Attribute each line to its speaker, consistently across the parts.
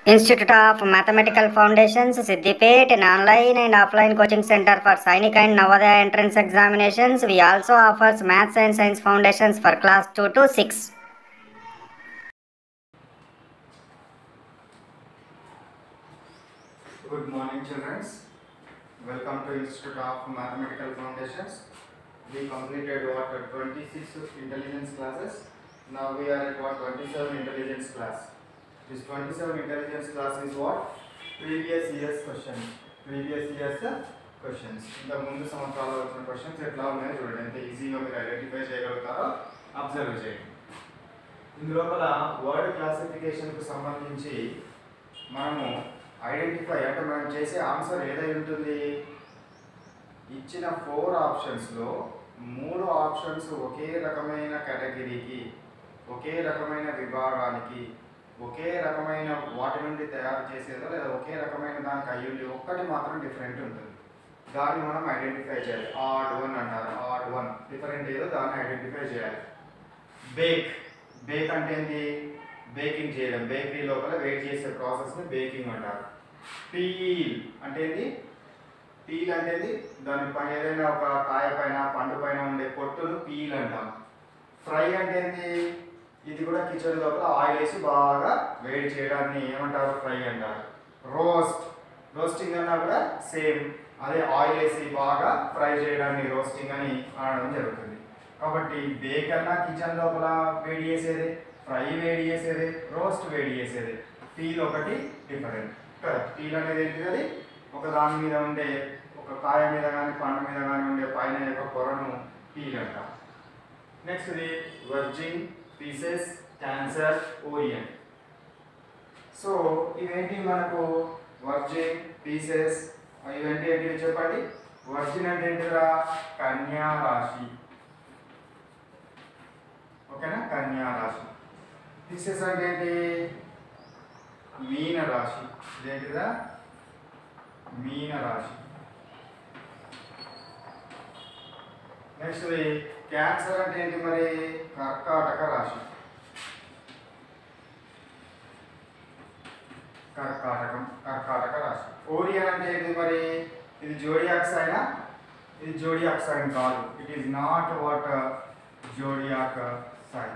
Speaker 1: Institute of Mathematical Foundations, Siddipet, an online and offline coaching center for Sainik and Navodaya entrance examinations. We also offers Maths and Science Foundations for class 2 to 6.
Speaker 2: Good morning, children. Welcome to Institute of Mathematical Foundations. We completed what uh, 26 intelligence classes. Now we are at what 27 intelligence class. This 27 intelligence class is what previous year's questions. Previous year's uh, questions. ఇంత ముందు సంవత్సరాలు వచ్చిన questions ఎట్లా ఉన్నాయో చూడండి ఎంత ఈజీగా మీరు ఐడెంటిఫై చేయగలుగుతారో అబ్జర్వ్ చేయండి ఇందులోపల వర్డ్ క్లాసిఫికేషన్కు సంబంధించి మనము ఐడెంటిఫై అంటే మనం చేసే ఆన్సర్ ఏదై ఉంటుంది ఇచ్చిన ఫోర్ ఆప్షన్స్లో మూడు ఆప్షన్స్ ఒకే రకమైన కేటగిరీకి ఒకే రకమైన విభాగానికి ఒకే రకమైన వాటి నుండి తయారు చేసేదో లేదా ఒకే రకమైన దానికి అయ్యుండి ఒక్కటి మాత్రం డిఫరెంట్ ఉంటుంది దాన్ని మనం ఐడెంటిఫై చేయాలి ఆడ్ వన్ అంటారు ఆడ్ వన్ డిఫరెంట్ ఏదో దాన్ని ఐడెంటిఫై చేయాలి బేక్ బేక్ అంటే ఏంటి బేకింగ్ చేయడం బేకరీ లోపల వెయిట్ చేసే ప్రాసెస్ని బేకింగ్ అంటారు పీల్ అంటే ఏంటి పీల్ అంటే ఏంటి దాని పైన ఏదైనా ఒక కాయ పైన పండు పైన ఉండే పొట్టును పీల్ అంటాం ఫ్రై అంటే ఏంటి ఇది కూడా కిచెన్ లోపల ఆయిల్ వేసి బాగా వేడి చేయడాన్ని ఏమంటారు ఫ్రై అంటారు రోస్ట్ రోస్టింగ్ అన్నా కూడా సేమ్ అదే ఆయిల్ వేసి బాగా ఫ్రై చేయడాన్ని రోస్టింగ్ అని అనడం జరుగుతుంది కాబట్టి బేక్ అన్నా కిచెన్ లోపల వేడి చేసేది ఫ్రై వేడి చేసేది రోస్ట్ వేడి చేసేది టీల్ ఒకటి డిఫరెంట్ కదా టీల్ అనేది ఏంటిది అది ఒక దాని మీద ఉండే ఒక కాయ మీద కానీ పండు మీద కానీ ఉండే పైన యొక్క పొరను టీల్ అంటాం నెక్స్ట్ ఇది virgin Pisces Cancer Orion so ఇవేంటి మనకు వర్జిన్ పీసెస్ ఇవేంటి ఏంటి చెప్పండి వర్జిన్ అంటే ఏంటిరా కన్యా రాశి ఓకేనా కన్యా రాశి పీసెస్ అంటే ఏంటి మీన రాశి ఇదేంటిదా మీన రాశి నెక్స్ట్ క్యాన్సర్ అంటే ఏంటి మరి కర్కాటక రాశి కర్కాటకం కర్కాటక రాశి ఓరియన్ అంటే ఏంటి మరి ఇది జోడియాక్ సైన్ ఇది జోడియాక్ సైన్ కాదు it is not what zodiac sign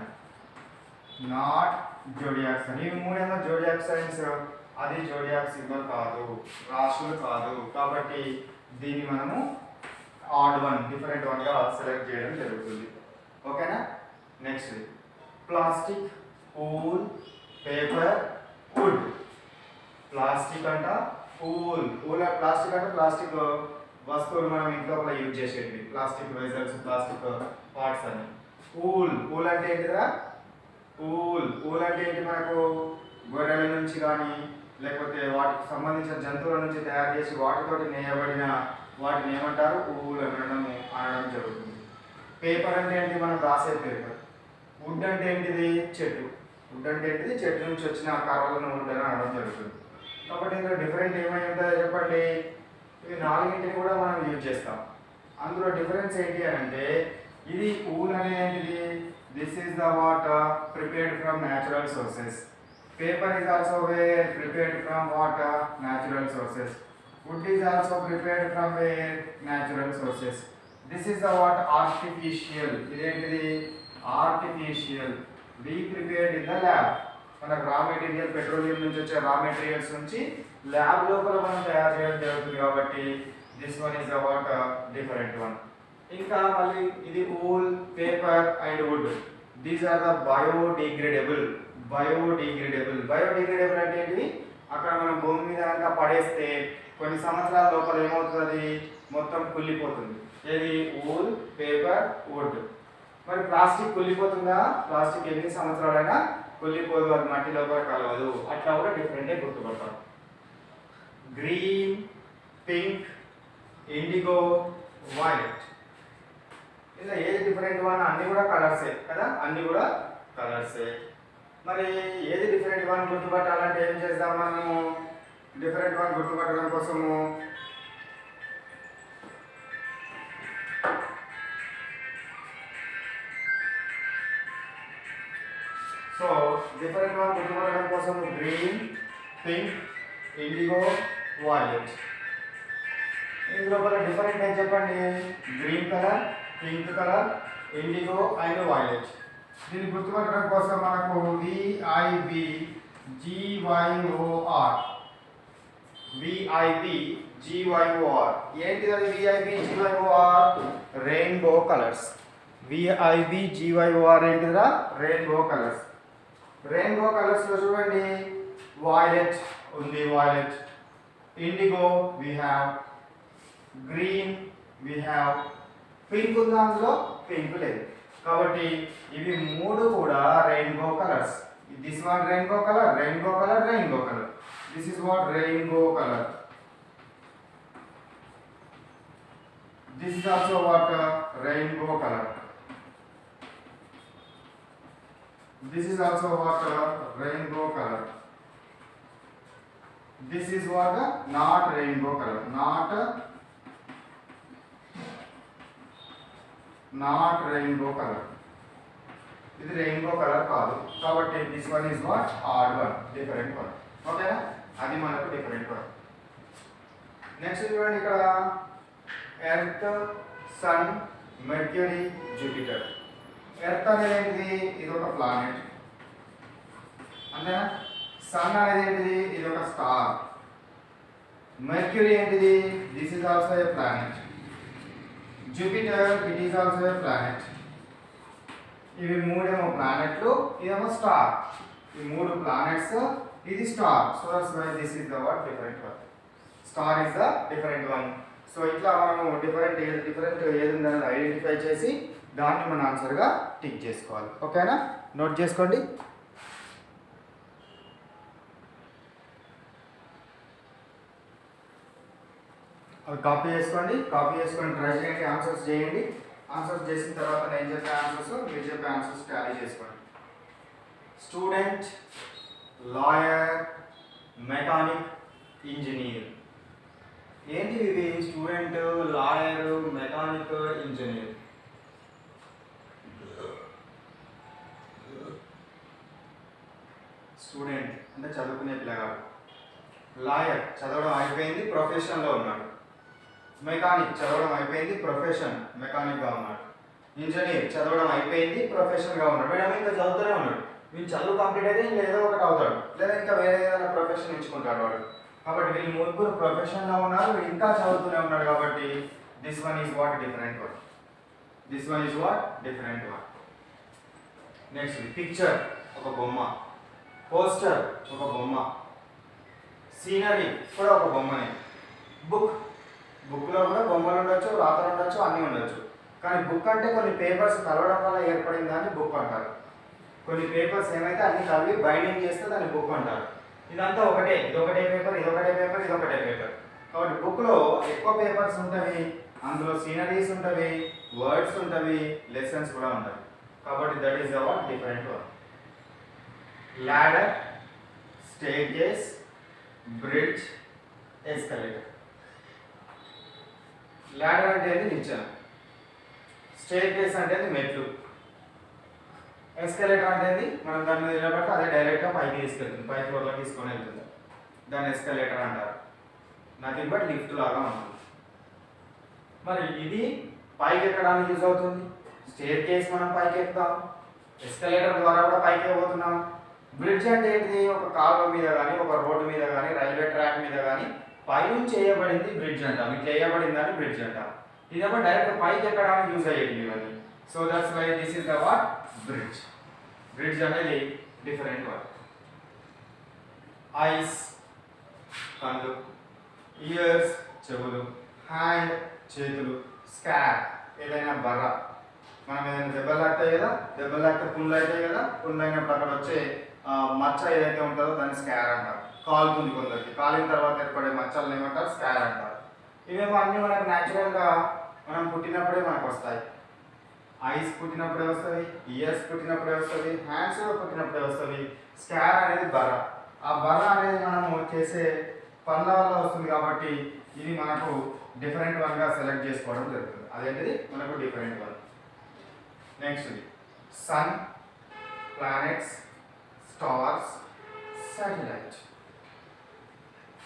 Speaker 2: not zodiac sign ఇవి మూడేమో జోడియాక్ సైన్స్ అది జోడియాక్ సింబల్ కాదు రాశులు కాదు కాబట్టి దీన్ని మనము ఆడ్ వన్ డిఫరెంట్ వన్గా సెలెక్ట్ చేయడం జరుగుతుంది ఓకేనా next plastic wool paper wood plastic అంట పూల్ పూల్ ప్లాస్టిక్ అంటే ప్లాస్టిక్ వస్తువులు మనం ఇంట్లో కూడా యూజ్ చేసేవి ప్లాస్టిక్ వెజల్స్ ప్లాస్టిక్ పార్ట్స్ అని పూల్ పూల్ అంటే ఏంటిదా పూల్ పూల్ అంటే ఏంటి మనకు గొర్రెల నుంచి కానీ లేకపోతే వాటికి సంబంధించిన జంతువుల నుంచి తయారు చేసి వాటితోటి నేయబడిన వాటిని ఏమంటారు పూల్ అనడము అనడం జరుగుతుంది పేపర్ అంటే ఏంటి మనం రాసే పేపర్ వుడ్ అంటే ఏంటిది చెట్టు వుడ్ అంటే ఏంటిది చెట్టు నుంచి వచ్చిన కర్రలను వుడ్ అని అనడం జరుగుతుంది కాబట్టి ఇందులో డిఫరెంట్ ఏమై ఉంటుందో చెప్పండి ఇవి నాలుగింటిని కూడా మనం యూజ్ చేస్తాం అందులో డిఫరెన్స్ ఏంటి అని అంటే ఇది పూల్ అనేది this is the water prepared from natural sources paper is also were prepared from water natural sources wood is also prepared from were natural sources this is the what artificial ఇదేంటిది artificial be prepared in the lab మనకు raw material petroleum నుంచి వచ్చే రా materials నుంచి lab లోపల మనం తయారు చేయడం జరుగుతుంది కాబట్టి this one is a what different one ఇంకా మళ్ళీ ఇది wool paper and wood these are the biodegradable biodegradable biodegradable అంటే ఏంటిది అక్కడ మనం భూమి మీద కనుక పడేస్తే కొన్ని సంవత్సరాల లోపల ఏమవుతుంది మొత్తం కుళ్ళిపోతుంది ఏది ఊల్ పేపర్ వుడ్ మరి ప్లాస్టిక్ కుళ్ళిపోతుందా ప్లాస్టిక్ ఎన్ని సంవత్సరాలైనా కుళ్ళిపోదు అది మట్టి లోపల కలవదు అట్లా కూడా డిఫరెంటే గుర్తుపడతాం గ్రీన్ పింక్ ఇండిగో వైలెట్ ఇలా ఏది డిఫరెంట్ వన్ అన్ని కూడా కలర్సే కదా అన్ని కూడా కలర్సే మరి ఏది డిఫరెంట్ వన్ గుర్తుపట్టాలంటే ఏం చేద్దాం మనము డిఫరెంట్ వన్ గుర్తుపట్టడం కోసము సో డిఫరెంట్ వన్ గుర్తుపట్టడం కోసం గ్రీన్ పింక్ ఇండిగో వాయిలెట్ ఇందులో లోపల డిఫరెంట్ ఏం చెప్పండి green colour pink colour indigo and violet దీన్ని గుర్తుపట్టడం కోసం మనకు విఐబి జివైఓఆర్ విఐబి జివైఓఆర్ ఏంటిది అది VIBGYOR rainbow colours VIBGYOR ఏంటిదిరా రెయిన్బో కలర్స్ రెయిన్బో కలర్స్లో చూడండి వాయిలెట్ ఉంది violet indigo we have green we have pink ఉంది అందులో పింక్ లేదు కాబట్టి ఇవి మూడు కూడా rainbow colours this one rainbow colour rainbow colour rainbow colour this is what rainbow colour this is also what rainbow colour this is also what rainbow colour this is what the not rainbow color not not rainbow color ఇది rainbow colour కాదు కాబట్టి this one is what odd one different one ఓకేనా అది మనకు different one next చూడండి ఇక్కడ Earth sun Mercury Jupiter Earth అనేది ఏంటిది ఇది ఒక ప్లానెట్ అంతేనా సన్ అనేది ఏంటిది ఇది ఒక స్టార్ మెర్క్యూరీ ఏంటిది this is also a planet Jupiter it is also a planet ఇవి మూడేమో ప్లానెట్లు ఇదేమో స్టార్ ఈ మూడు ప్లానెట్స్ ఇది star so that's why this is the what different one star is the different one so ఇట్లా మనము డిఫరెంట్ డిఫరెంట్ ఏది ఉందని ఐడెంటిఫై చేసి దాన్ని మన ఆన్సర్గా టిక్ చేసుకోవాలి ఓకేనా నోట్ చేసుకోండి అవి కాపీ చేసుకోండి కాపీ చేసుకొని ట్రై చేయండి ఆన్సర్స్ చేయండి ఆన్సర్స్ చేసిన తర్వాత నేను చెప్పే ఆన్సర్స్ మీరు చెప్పే ఆన్సర్స్ టాలీ చేసుకోండి స్టూడెంట్ లాయర్ మెకానిక్ ఇంజనీర్ ఏంటి ఇవి student lawyer mechanic engineer student అంటే చదువుకునే పిల్లగాడు లాయర్ చదవడం అయిపోయింది ప్రొఫెషన్లో ఉన్నాడు మెకానిక్ చదవడం అయిపోయింది ప్రొఫెషన్ మెకానిక్గా ఉన్నాడు ఇంజనీర్ చదవడం అయిపోయింది ప్రొఫెషన్గా ఉన్నాడు వీడు ఇంకా చదువుతూనే ఉన్నాడు వీళ్ళు చదువు కంప్లీట్ అయితే ఇంకా ఏదో ఒకటి అవుతాడు లేదా ఇంకా వేరే ఏదైనా ప్రొఫెషన్ ఎంచుకుంటాడు వాడు కాబట్టి వీళ్ళు ముగ్గురు ప్రొఫెషన్లో ఉన్నారు వీడు ఇంకా చదువుతూనే ఉన్నాడు కాబట్టి this one is what different one this one is what different one next picture ఒక బొమ్మ పోస్టర్ ఒక బొమ్మ సీనరీ కూడా ఒక బొమ్మనే బుక్ బుక్లో కూడా బొమ్మలు ఉండొచ్చు రాతలు ఉండొచ్చు అన్నీ ఉండొచ్చు కానీ బుక్ అంటే కొన్ని పేపర్స్ కలవడం వల్ల ఏర్పడిన దాన్ని బుక్ అంటారు కొన్ని పేపర్స్ ఏమైతే అన్ని కలిపి బైండింగ్ చేస్తే దాన్ని బుక్ అంటారు ఇదంతా ఒకటే ఇది ఒకటే పేపర్ ఇది ఒకటే పేపర్ ఇది ఒకటే పేపర్ కాబట్టి బుక్లో ఎక్కువ పేపర్స్ ఉంటవి అందులో సీనరీస్ ఉంటవి వర్డ్స్ ఉంటవి లెసన్స్ కూడా ఉంటాయి కాబట్టి that is our different one ladder, staircase, bridge, escalator. ladder అంటే ఏంది నిచ్చెన స్టేర్ కేస్ అంటే ఏంది మెట్లు ఎస్కలేటర్ అంటే ఏంది మనం దాని మీద నిలబడితే అదే డైరెక్ట్గా పైకి తీసుకెళ్తుంది పై ఫ్లోర్లో తీసుకొని వెళ్తుంది దాన్ని ఎస్కలేటర్ అంటారు నథింగ్ బట్ లిఫ్ట్ లాగా ఉంటుంది మరి ఇది పైకి ఎక్కడానికి యూజ్ అవుతుంది స్టేర్ కేస్ మనం పైకి ఎక్కుతాం ఎస్కలేటర్ ద్వారా కూడా పైకి పోతున్నాం బ్రిడ్జ్ అంటే ఏంటిది ఒక కాలువ మీద కానీ ఒక రోడ్డు మీద కానీ రైల్వే ట్రాక్ మీద కానీ పైనుంచి చేయబడింది బ్రిడ్జ్ అంటాం ఇట్లా చేయబడింది అని బ్రిడ్జ్ అంటాం ఇదేమో డైరెక్ట్ పైకి ఎక్కడానికి యూజ్ అయ్యేది ఇవన్నీ so that's why this is the what bridge bridge అనేది డిఫరెంట్ వర్డ్ ఐస్ కళ్ళు ఇయర్స్ చెవులు హ్యాండ్ చేతులు స్కార్ ఏదైనా బర్ర మనం ఏదైనా దెబ్బలు తాకుతాయి కదా దెబ్బలు తాకితే పుండ్లు అవుతాయి కదా పుండ్లు అయినప్పుడు అక్కడ వచ్చే ఆ, మచ్చ ఏదైతే ఉంటుందో దాన్ని స్కార్ అంటారు కాలుతుంది కొందరికి కాలిన తర్వాత ఏర్పడే మచ్చలు ఏమంటారు స్కార్ అంటారు ఇవేమో అన్నీ మనకు న్యాచురల్గా మనం పుట్టినప్పుడే మనకు వస్తాయి ఐస్ పుట్టినప్పుడే వస్తుంది ఇయర్స్ పుట్టినప్పుడే వస్తుంది హ్యాండ్స్ కూడా పుట్టినప్పుడే వస్తుంది స్కార్ అనేది బర్ర ఆ బర్ర అనేది మనము చేసే పనుల వల్ల వస్తుంది కాబట్టి ఇది మనకు డిఫరెంట్ వన్గా సెలెక్ట్ చేసుకోవడం జరుగుతుంది అదేంటిది మనకు different one next sun planets stars satellite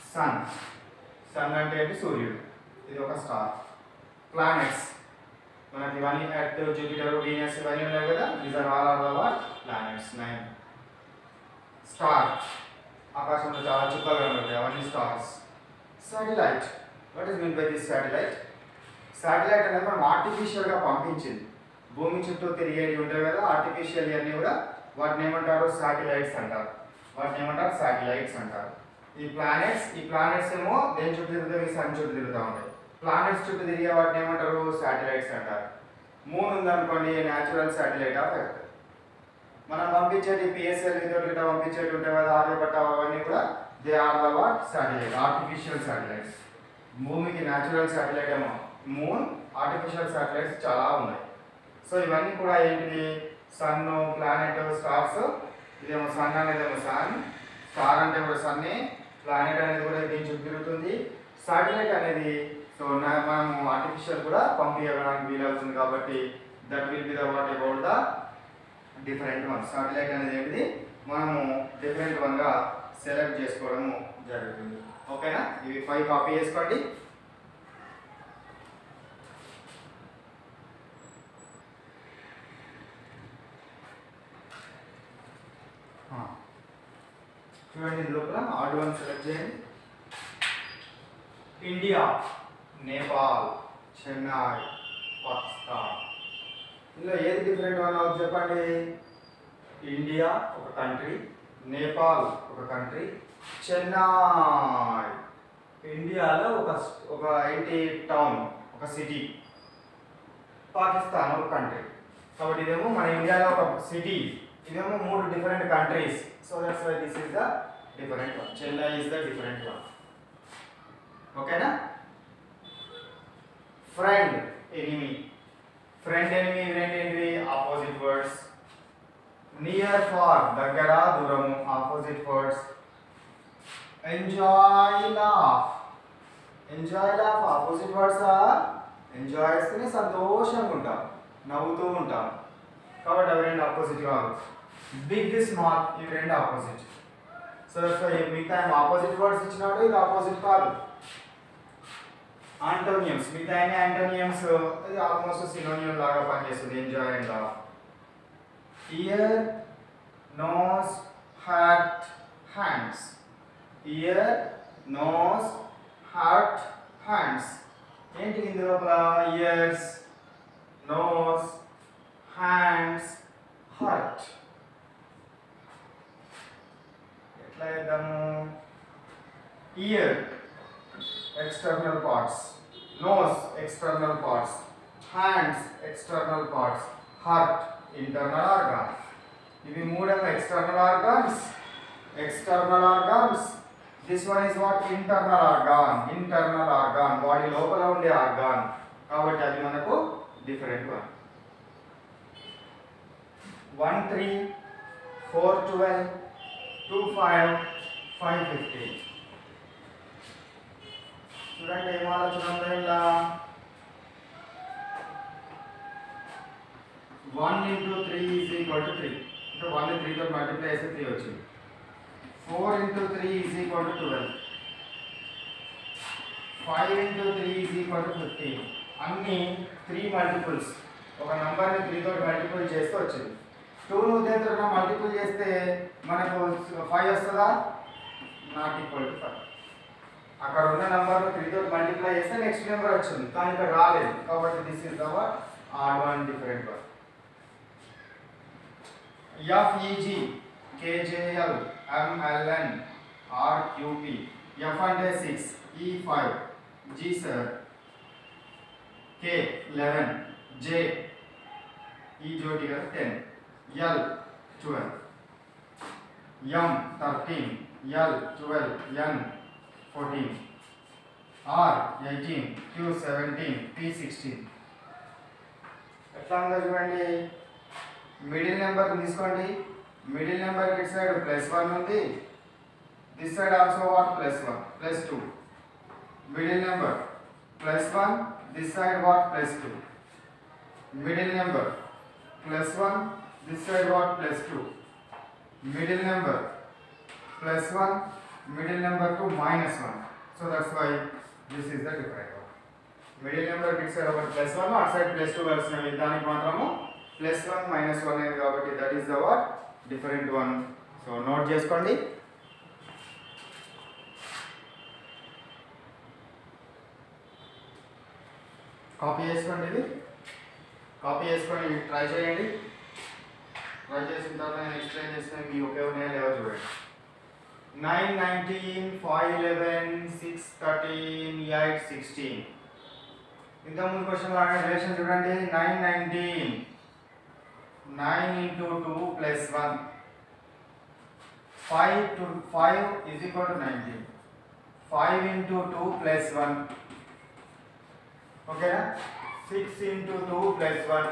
Speaker 2: sun sun అంటే ఏంటి సూర్యుడు ఇది ఒక స్టార్ ప్లానెట్స్ మనకి ఇవన్నీ ఎర్త్ జూపిటర్ వీనస్ ఇవన్నీ ఉన్నాయి కదా these are all are our planets nine star ఆకాశంలో చాలా చుక్కలు కనబడతాయి అవన్నీ stars satellite what is mean by this satellite satellite అనేది మనం ఆర్టిఫిషియల్గా పంపించింది భూమి చుట్టూ తిరిగేవి ఉంటాయి కదా ఆర్టిఫిషియల్ అన్నీ కూడా వాటిని ఏమంటారు శాటిలైట్స్ అంటారు వాటిని ఏమంటారు శాటిలైట్స్ అంటారు ఈ ప్లానెట్స్ ఈ ప్లానెట్స్ ఏమో దేని చుట్టూ తిరుగుతాయి ఈ సన్ చుట్టూ తిరుగుతూ ఉంటాయి ప్లానెట్స్ చుట్టూ తిరిగే వాటిని ఏమంటారు శాటిలైట్స్ అంటారు మూన్ ఉందనుకోండి న్యాచురల్ శాటిలైట్ ఆఫ్ ఎర్త్ మనం పంపించేది పిఎస్ఎల్ తోటి ఇట్లా పంపించేది ఉంటాయి కదా ఆర్యభట్ట అవన్నీ కూడా they are the what satellite artificial satellites భూమికి న్యాచురల్ శాటిలైట్ ఏమో మూన్ ఆర్టిఫిషియల్ శాటిలైట్స్ చాలా ఉన్నాయి సో ఇవన్నీ కూడా ఏంటిది సన్ ప్లానెట్ స్టార్స్ ఇదేమో సన్ అనేదేమో సన్ స్టార్ అంటే కూడా సన్నే ప్లానెట్ అనేది కూడా దీని చుట్టూ తిరుగుతుంది శాటిలైట్ అనేది సో మనం ఆర్టిఫిషియల్ కూడా పంపించడానికి వీలవుతుంది కాబట్టి that will be the what about the different one satellite అనేది ఏంటిది మనము డిఫరెంట్ వన్గా సెలెక్ట్ చేసుకోవడము జరుగుతుంది ఓకేనా ఇవి ఫైవ్ కాపీ చేసుకోండి ఆ. చూడండి ఇది లోపల ఆర్డ్ వన్ సెలెక్ట్ చేయండి ఇండియా నేపాల్ చెన్నై పాకిస్తాన్ ఇందులో ఏది డిఫరెంట్ వన్ అవుతుంది చెప్పండి ఇండియా ఒక కంట్రీ నేపాల్ ఒక కంట్రీ చెన్నై ఇండియాలో ఒక ఒక ఏంటి టౌన్ ఒక సిటీ పాకిస్తాన్ ఒక కంట్రీ కాబట్టి ఇదేమో మన ఇండియాలో ఒక సిటీ ఇదేమో మూడు different countries so that's why this is the different one Chennai is the different one ఓకేనా ఫ్రెండ్ ఎనిమీ ఫ్రెండ్ ఎనిమీ రెండు ఏంటివి ఆపోజిట్ వర్డ్స్ నియర్ ఫార్ దగ్గర దూరము opposite words enjoy laugh enjoy laugh opposite words enjoy చేస్తేనే సంతోషంగా ఉంటాం నవ్వుతూ ఉంటాం కాబట్టి అవి రెండు ఆపోజిట్ కాదు బిగ్ స్మాల్ ఇవి రెండు ఆపోజిట్ సో మిగతా ఆపోజిట్ వర్డ్స్ ఇచ్చినప్పుడు ఇది ఆపోజిట్ కాదు ఆంటోనియమ్స్ మిగతా యాంటోనియమ్స్ ఇది ఆల్మోస్ట్ సినోనియం లాగా పనిచేస్తుంది enjoy and laugh ear nose heart hands ear nose heart hands ఏంటి ఇందు లోపల ఇయర్స్ నోస్ హ్యాండ్స్ హార్ట్ ఎట్లా చేద్దాము ear external parts nose external parts hands external parts heart internal organ ఇవి మూడేమో external organs external organs this one is what internal organ internal organ body లోపల ఉండే organ కాబట్టి అది మనకు different one one three four twelve two five five fifteen చూడండి ఏం ఆలోచన ఉందో ఇలా one into three is equal to three అంటే వన్ త్రీతో మల్టిప్లై చేస్తే త్రీ వచ్చింది four into three is equal to twelve five into three is equal to fifteen అన్ని త్రీ మల్టిపుల్స్ ఒక నెంబర్ని త్రీతో మల్టిపుల్ చేస్తే వచ్చింది టూను దేంతో మల్టిపుల్ చేస్తే మనకు ఫైవ్ వస్తుందా నాట్ ఈక్వల్ టు ఫైవ్ అక్కడ ఉన్న నెంబర్ త్రీతో మల్టిప్లై చేస్తే నెక్స్ట్ నెంబర్ వచ్చింది కానీ ఇక్కడ రాలేదు కాబట్టి this is our odd one different one FEG KJL MLN RQP F అంటే six E five G seven K eleven J ఈ జోటి కదా ten L twelve M thirteen L twelve N fourteen R eighteen Q seventeen P sixteen ఎట్లా ఉందో చూడండి middle number తీసుకోండి middle number ఇటు side plus one ఉంది this side also what plus one plus two middle number plus one this side what plus two middle number plus one this side what plus two middle number plus one middle number to minus 1 so that's why this is the different one middle number ఇటు side ఒకటి plus one అటు side plus two కలిసినవి దానికి మాత్రము plus one minus one అనేది కాబట్టి that is the what different one so note చేసుకోండి copy చేసుకోండి ఇది కాపీ చేసుకొని ట్రై చేయండి ట్రై చేసిన తర్వాత నేను ఎక్స్ప్లెయిన్ చేసిన మీ ఒకే ఉన్నాయా లేవో చూడండి nine nineteen five eleven six thirteen eight sixteen ఇంతకుముందు క్వశ్చన్ లాగా రిలేషన్ చూడండి nine nineteen nine into two plus one five to five is equal to nineteen five into two plus one ఓకేనా six into two plus one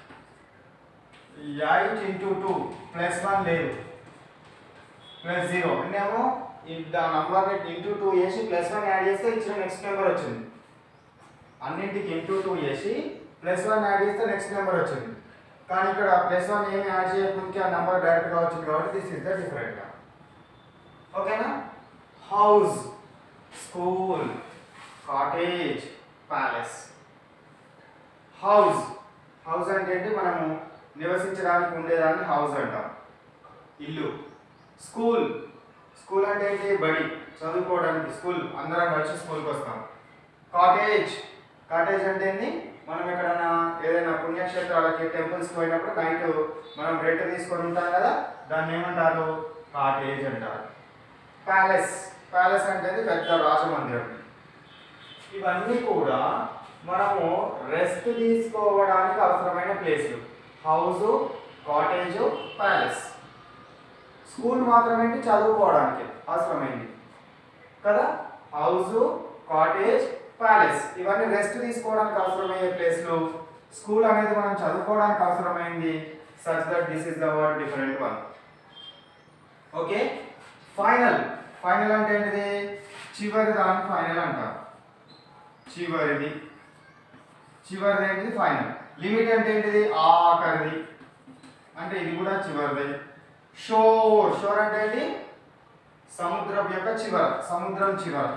Speaker 2: eight into two plus one లేదు plus zero అంటేమో the number into two వేసి plus one add చేస్తే ఇచ్చిన next number వచ్చింది అన్నింటికి into two వేసి plus one add చేస్తే నెక్స్ట్ నెంబర్ వచ్చింది కానీ ఇక్కడ ప్లస్ వన్ ఏమి యాడ్ చేయకపోతే ఆ నెంబర్ డైరెక్ట్గా వచ్చింది కాబట్టి దిస్ ఇస్ ద డిఫరెంట్ ఓకేనా house school cottage palace house house అంటే ఏంటి మనము నివసించడానికి ఉండేదాన్ని హౌస్ అంటాం ఇల్లు స్కూల్ స్కూల్ అంటే ఏంటి బడి చదువుకోవడానికి స్కూల్ అందరం కలిసి స్కూల్కి వస్తాం కాటేజ్ కాటేజ్ అంటే ఏంటి మనం ఎక్కడన్నా ఏదైనా పుణ్యక్షేత్రాలకి టెంపుల్స్కి పోయినప్పుడు నైట్ మనం రెంట్ తీసుకొని ఉంటాం కదా దాన్ని ఏమంటారు కాటేజ్ అంటారు ప్యాలెస్ ప్యాలెస్ అంటే పెద్ద రాజమందిరం ఇవన్నీ కూడా మనము రెస్ట్ తీసుకోవడానికి అవసరమైన ప్లేస్లు హౌస్ కాటేజ్ ప్యాలెస్ స్కూల్ మాత్రం ఏంటి చదువుకోవడానికి అవసరమైంది కదా హౌస్ కాటేజ్ ప్యాలెస్ ఇవన్నీ రెస్ట్ తీసుకోవడానికి అవసరమయ్యే ప్లేస్లు స్కూల్ అనేది మనం చదువుకోవడానికి అవసరమైంది such that this is the word different one okay final final అంటే ఏంటిది చివరి దాన్ని ఫైనల్ అంటారు చివరిది చివరిది ఏంటిది ఫైనల్ లిమిట్ అంటే ఏంటిది ఆఖరిది అంటే ఇది కూడా చివరిది షోర్ షోర్ అంటే ఏంటి సముద్రం యొక్క చివర సముద్రం చివర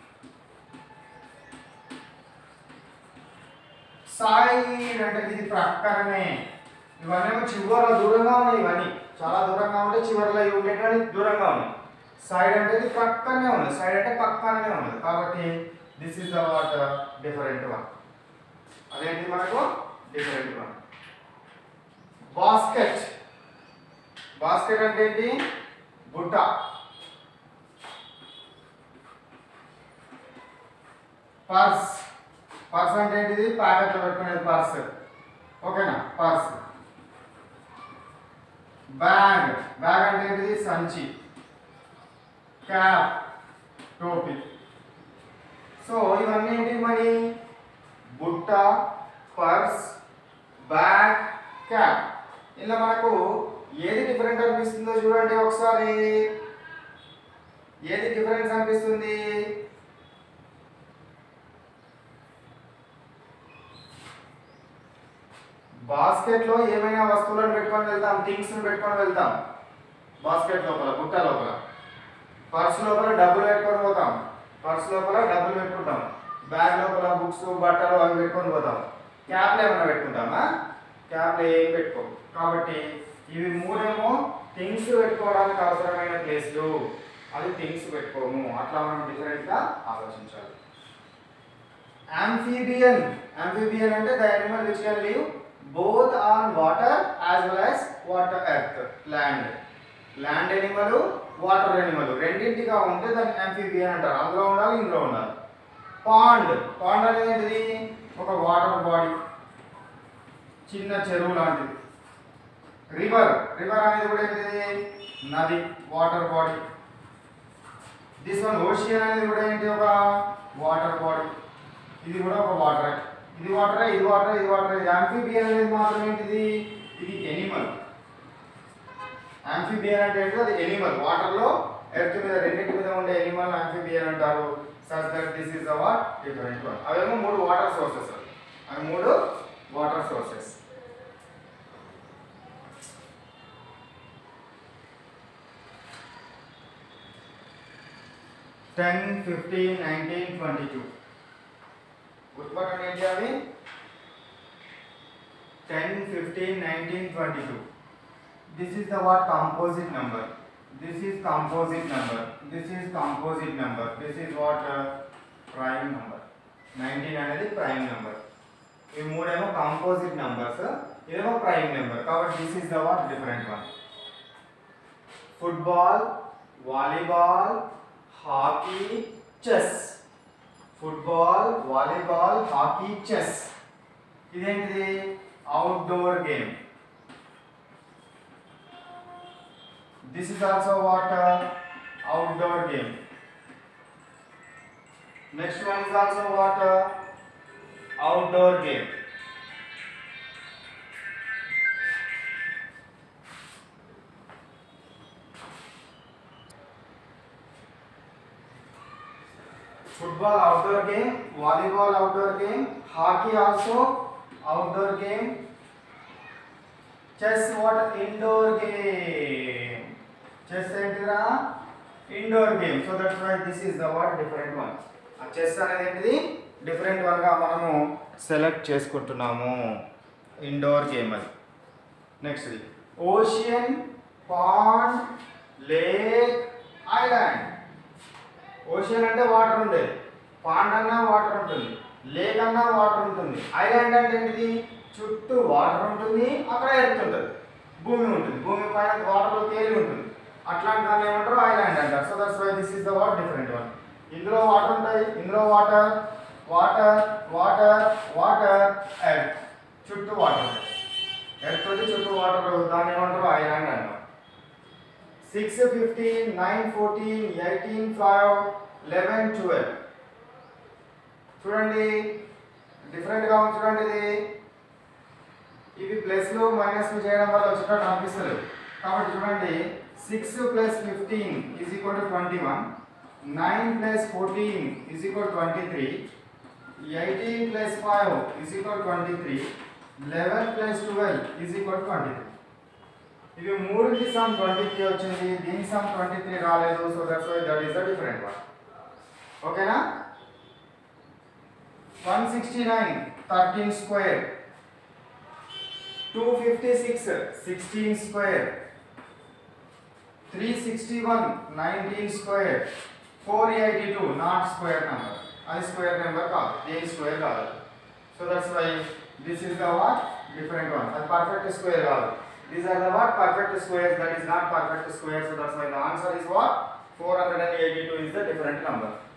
Speaker 2: సైడ్ అంటే ఇది ప్రక్కనే ఇవన్నీ చివర దూరంగా ఉన్నాయి ఇవన్నీ చాలా దూరంగా ఉంటే చివరిలో ఇవి ఉండేటువంటి దూరంగా ఉన్నాయి సైడ్ అంటే ఇది ప్రక్కనే ఉంది సైడ్ అంటే పక్కనే ఉంది కాబట్టి this is the what different one అదేంటి మనకు డిఫరెంట్ వన్ బాస్కెట్ బాస్కెట్ అంటే ఏంటి బుట్ట పర్స్ పర్స్ అంటే ఏంటిది ప్యాకెట్లో పెట్టుకునేది పర్స్ ఓకేనా పర్స్ బ్యాగ్ బ్యాగ్ అంటే ఏంటిది సంచి క్యాప్ టోపీ సో ఇవన్నీ ఏంటి మరి బుట్ట పర్స్ బ్యాగ్ క్యాప్ ఇలా మనకు ఏది డిఫరెంట్ అనిపిస్తుందో చూడండి ఒకసారి ఏది డిఫరెన్స్ అనిపిస్తుంది బాస్కెట్ లో ఏమైనా వస్తువులను పెట్టుకొని వెళ్తాం థింగ్స్ పెట్టుకొని వెళ్తాం బాస్కెట్ లోపల బుట్ట లోపల పర్స్ లోపల డబ్బులు పెట్టుకొని పోతాం పర్స్ లోపల డబ్బులు పెట్టుకుంటాం బ్యాగ్ లోపల బుక్స్ బట్టలు అవి పెట్టుకొని పోతాం క్యాప్లు ఏమైనా పెట్టుకుంటామా క్యాప్లు ఏం పెట్టుకోం కాబట్టి ఇవి మూడేమో థింగ్స్ పెట్టుకోవడానికి అవసరమైన ప్లేస్లు అది థింగ్స్ పెట్టుకోము అట్లా మనం డిఫరెంట్గా ఆలోచించాలి amphibian amphibian అంటే the animal which can live both on water as well as water earth land land animal water animal రెండింటిగా ఉంటే దాన్ని amphibian అంటారు అందులో ఉండాలి ఇందులో ఉండాలి పాండ్ పాండ్ అనేది ఏంటిది ఒక వాటర్ బాడీ చిన్న చెరువు లాంటిది రివర్ రివర్ అనేది కూడా ఏంటిది నది water body this one ocean అనేది కూడా ఏంటి ఒక వాటర్ బాడీ ఇది కూడా ఒక వాటర్ ఇది వాటర్ ఇది వాటర్ ఇది వాటర్ యాంఫీబియన్ అనేది మాత్రం ఏంటిది ఇది ఎనిమల్ యాంఫీబియన్ అంటే ఏంటి అది ఎనిమల్ వాటర్ లో ఎర్త్ మీద రెండింటి మీద ఉండే ఎనిమల్ యాంఫీబియన్ అంటారు such that this is the what different one అవేమో మూడు వాటర్ సోర్సెస్ అవి మూడు water sources ten fifteen nineteen twenty two గుర్తుపట్టండి ఏంటి అవి ten fifteen nineteen twenty two this is the what composite number this is composite number this is composite number this is what prime number nineteen అనేది prime number ఈ మూడేమో composite numbers ఇదేమో prime number కాబట్టి this is the what different one football volleyball hockey chess football volleyball hockey chess ఇదేంటిది outdoor game this is also what outdoor game next one is also what outdoor game football outdoor game volleyball outdoor game hockey also outdoor game chess what indoor game chess ఏంటిరా indoor game so that's why this is the what different one ఆ chess అనేది ఏంటిది different వన్గా మనము select చేసుకుంటున్నాము indoor game అది next ocean pond lake island ocean అంటే water ఉంది పాండ్ అన్నా వాటర్ ఉంటుంది లేక్ అన్నా వాటర్ ఉంటుంది ఐలాండ్ అంటే ఏంటిది చుట్టూ వాటర్ ఉంటుంది అక్కడ ఎర్త్ ఉంటుంది భూమి ఉంటుంది భూమి పైన వాటర్లో తేలి ఉంటుంది అట్లాంటి దాన్ని ఏమంటారు ఐలాండ్ అంటారు so that's why this is the what different one ఇందులో వాటర్ ఉంటాయి ఇందులో water water water water earth చుట్టూ వాటర్ ఉంటాయి ఎర్త్ ఉంది చుట్టూ వాటర్ దాన్ని ఏమంటారు ఐలాండ్ అంటారు six fifteen nine fourteen eighteen five eleven twelve చూడండి డిఫరెంట్గా ఉంది చూడండి ఇది ఇవి ప్లస్లు మైనస్లు చేయడం వల్ల వచ్చేటట్టు అనిపిస్తుంది కాబట్టి చూడండి six plus fifteen is equal to twenty one nine plus fourteen is equal twenty three eighteen plus five is equal twenty three eleven plus twelve is equal twenty three ఇవి మూడుకి సమ్ ట్వంటీ త్రీ వచ్చింది దీని sum twenty three రాలేదు so that's why that is the different one ఓకేనా one sixty nine thirteen square two fifty six sixteen square three sixty one nineteen square four eighty two not square number అది square number కాదు దేని square కాదు so that's why this is the what different one అది perfect square కాదు these are the what perfect square that is not perfect square so that's why the answer is what 482 is the different number